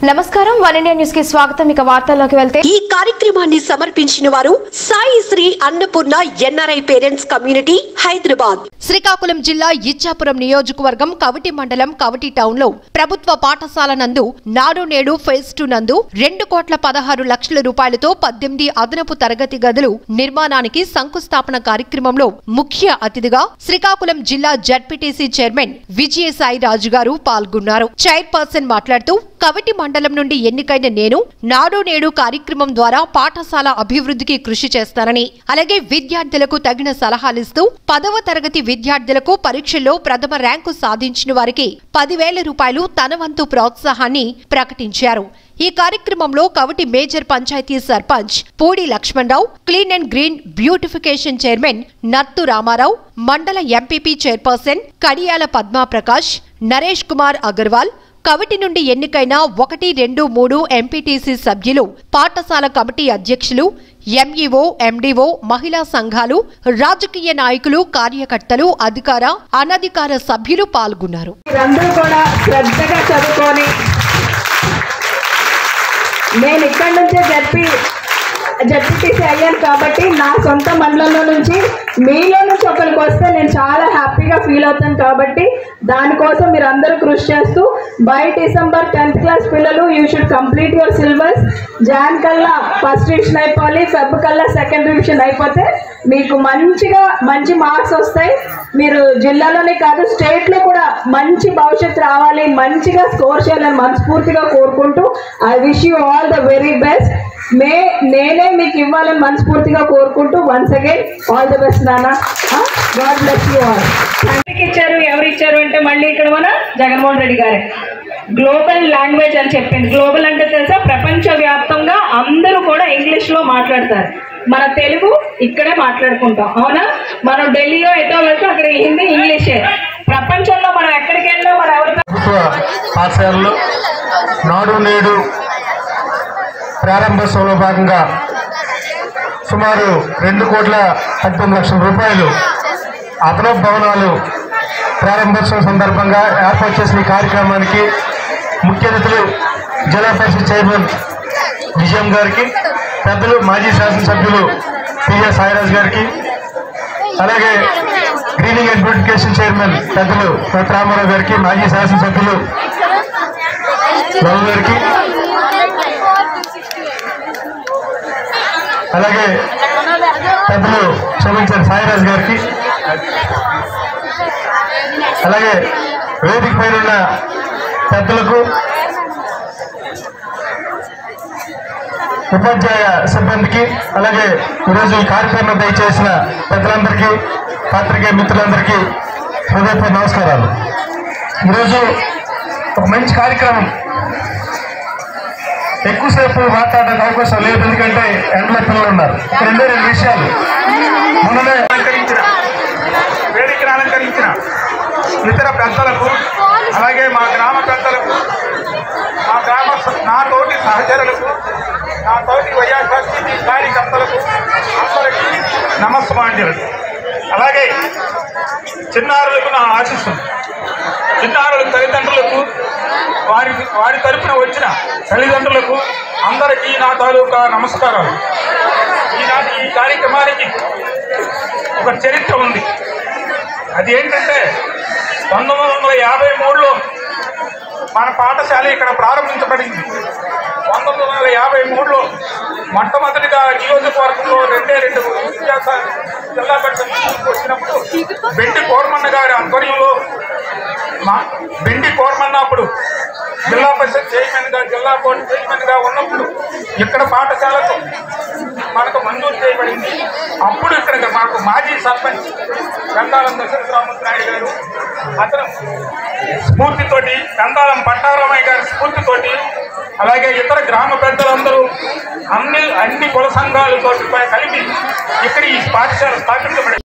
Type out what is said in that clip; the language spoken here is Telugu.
నమస్కారం వన్ ఇండియా న్యూస్ కి స్వాగతం ఇక వార్తల్లోకి వెళ్తే ఈ కార్యక్రమాన్ని సమర్పించిన వారు Sai Sri Annapurna NRI parents community Hyderabad Srikakulam జిల్లా ఇచ్చాపురం నియోజకవర్గం కవటి మండలం కవటి టౌన్ లో ప్రభుత్వ పాఠశాల నందు నాడు నేడు ఫేజ్ టూ నందు రెండు కోట్ల పదహారు లక్షల రూపాయలతో పద్దెనిమిది అదనపు తరగతి గదులు నిర్మాణానికి శంకుస్థాపన కార్యక్రమంలో ముఖ్య అతిథిగా శ్రీకాకుళం జిల్లా జడ్పీటీసీ చైర్మన్ విజయసాయి రాజు గారు పాల్గొన్నారు చైర్పర్సన్ మాట్లాడుతూ కవటి మండలం నుండి ఎన్నికైన నేను నాడు నేడు కార్యక్రమం ద్వారా పాఠశాల అభివృద్ధికి కృషి చేస్తానని అలాగే విద్యార్థులకు తగిన సలహాలిస్తూ పదవ తరగతి విద్యార్థులకు పరీక్షల్లో ప్రథమ ర్యాంకు సాధించిన వారికి పదివేల రూపాయలు తన వంతు ప్రోత్సాహాన్ని ప్రకటించారు ఈ కార్యక్రమంలో Kavati major panchayat sarpanch Pudi Lakshmanarao clean and green beautification chairman Nattu Ramarao మండల MPP chairperson Kadiyala Padma Prakash Naresh Kumar Agarwal committee నుండి ఎన్నికైన ఒకటి రెండు మూడు ఎంపీటీసీ సభ్యులు పాఠశాల కమిటీ అధ్యక్షులు ఎంఈఓ ఎండీఓ మహిళా సంఘాలు రాజకీయ నాయకులు కార్యకర్తలు అధికార అనధికార సభ్యులు పాల్గొన్నారు మీరందరూ కూడా శ్రద్ధగా చదువుకొని నేను ఇక్కడి నుంచే జడ్పీ జడ్పీటీసీ అయ్యాను కాబట్టి నా సొంత మండలంలో నుంచి మీలో నుంచి ఒకరికి వస్తే నేను చాలా హ్యాపీగా ఫీల్ అవుతాను కాబట్టి దానికోసం మీరు అందరూ కృషి చేస్తూ బై డిసెంబర్ టెన్త్ క్లాస్ పిల్లలు you should complete your syllabus Jan కల్లా ఫస్ట్ రివిజన్ అయిపోవాలి ఫెబ్ కల్లా సెకండ్ రివిజన్ అయిపోతే మీకు మంచిగా మంచి మార్క్స్ వస్తాయి మీరు జిల్లాలోనే కాదు స్టేట్లో కూడా మంచి భవిష్యత్తు రావాలి మంచిగా స్కోర్ చేయాలని మనస్ఫూర్తిగా కోరుకుంటూ I wish you all the very best మే నేనే మీకు ఇవ్వాలని మనస్ఫూర్తిగా కోరుకుంటూ once again all the best నాన్న గాడ్ బ్లెస్ యూ ఆల్ తండ్రికి ఇచ్చారు ఎవరు ఇచ్చారు అంటే మళ్ళీ ఇక్కడ మన జగన్మోహన్ రెడ్డి గారే గ్లోబల్ లాంగ్వేజ్ అని చెప్పింది గ్లోబల్ అంటే తెలుసా ప్రపంచ వ్యాప్తంగా అందరూ కూడా ఇంగ్లీష్లో మాట్లాడతారు మన తెలుగు ఇక్కడే మాట్లాడుకుంటాం అవునా మనం ఢిల్లీలో ఎటో వెళ్తే అక్కడ హిందీ ఇంగ్లీషే ప్రపంచంలో మనం ఎక్కడికి వెళ్ళినా మనం ఎవరితో ప్రభుత్వ పాఠశాలలో నాడు నేడు ప్రారంభోత్సవంలో భాగంగా సుమారు రెండు కోట్ల పద్దెనిమిది లక్షల రూపాయలు అదనపు భవనాలు ప్రారంభోత్సవం సందర్భంగా ఏర్పాటు చేసిన ఈ కార్యక్రమానికి ముఖ్య అతిథులు జిల్లా పరిషత్ చైర్మన్ విజయం గారికి పెద్దలు మాజీ శాసనసభ్యులు పిఎస్ సాయిరాజ్ గారికి అలాగే గ్రీనింగ్ అండ్ బ్యూటిఫికేషన్ చైర్మన్ పెద్దలు డాక్టర్ రామారావు గారికి మాజీ శాసనసభ్యులు బాబు గారికి అలాగే పెద్దలు క్షమించారు సాయిరాజ్ గారికి అలాగే వేదిక పైన ఉన్న పెద్దలకు ఉపాధ్యాయ సిబ్బందికి అలాగే ఈరోజు ఈ కార్యక్రమం దయచేసిన పెద్దలందరికీ పాత్రికేయ మిత్రులందరికీ హృదయపూర్వక నమస్కారాలు ఈరోజు ఒక మంచి కార్యక్రమం ఎక్కువసేపు మాట్లాడడానికి అవకాశం లేదు ఎందుకంటే ఎండలో పిల్లలు ఉన్నారు ఇక్కడ రెండే రెండు విషయాలు మొన్ననే అలంకరించిన వేదికను అలంకరించిన ఇతర పెద్దలకు అలాగే మా గ్రామ పెద్దలకు మా గ్రామ స- నా తోటి సహచరులకు నా తోటి వైఎస్ఆర్సీపీ కార్యకర్తలకు అందరికీ నమస్మాంజలు అలాగే చిన్నారులకు నా ఆశిస్తుంది చిన్నారుల తల్లిదండ్రులకు వారి వారి తరపున వచ్చిన తల్లిదండ్రులకు అందరికీ నా తాలూకా నమస్కారాలు ఈనాటి ఈ కార్యక్రమానికి ఒక చరిత్ర ఉంది అది ఏంటంటే పంతొమ్మిది వందల యాభై మూడులో మన పాఠశాల ఇక్కడ ప్రారంభించబడింది పంతొమ్మిది వందల యాభై మూడులో మొట్టమొదటిగా నియోజకవర్గంలో రెండే రెండు విద్యాస జిల్లా పరిషత్ స్కూల్కి వచ్చినప్పుడు బెండి కోరమన్న గారి ఆధ్వర్యంలో మా బెండి కోరమన్న అప్పుడు జిల్లా పరిషత్ చైర్మన్ గా జిల్లా బోర్డు చైర్మన్ గా ఉన్నప్పుడు ఇక్కడ పాఠశాలకు మనకు మంజూరు చేయబడింది అప్పుడు ఇక్కడ మాకు మాజీ సర్పంచ్ గంగాలం దశరథరామనాయుడు గారు అతను స్ఫూర్తితోటి గంగాలం పట్టారామయ్య గారి స్ఫూర్తితోటి అలాగే ఇతర గ్రామ పెద్దలందరూ అన్ని అన్ని కుల సంఘాలతో కలిపి ఇక్కడ ఈ పాఠశాల స్థాపించబడింది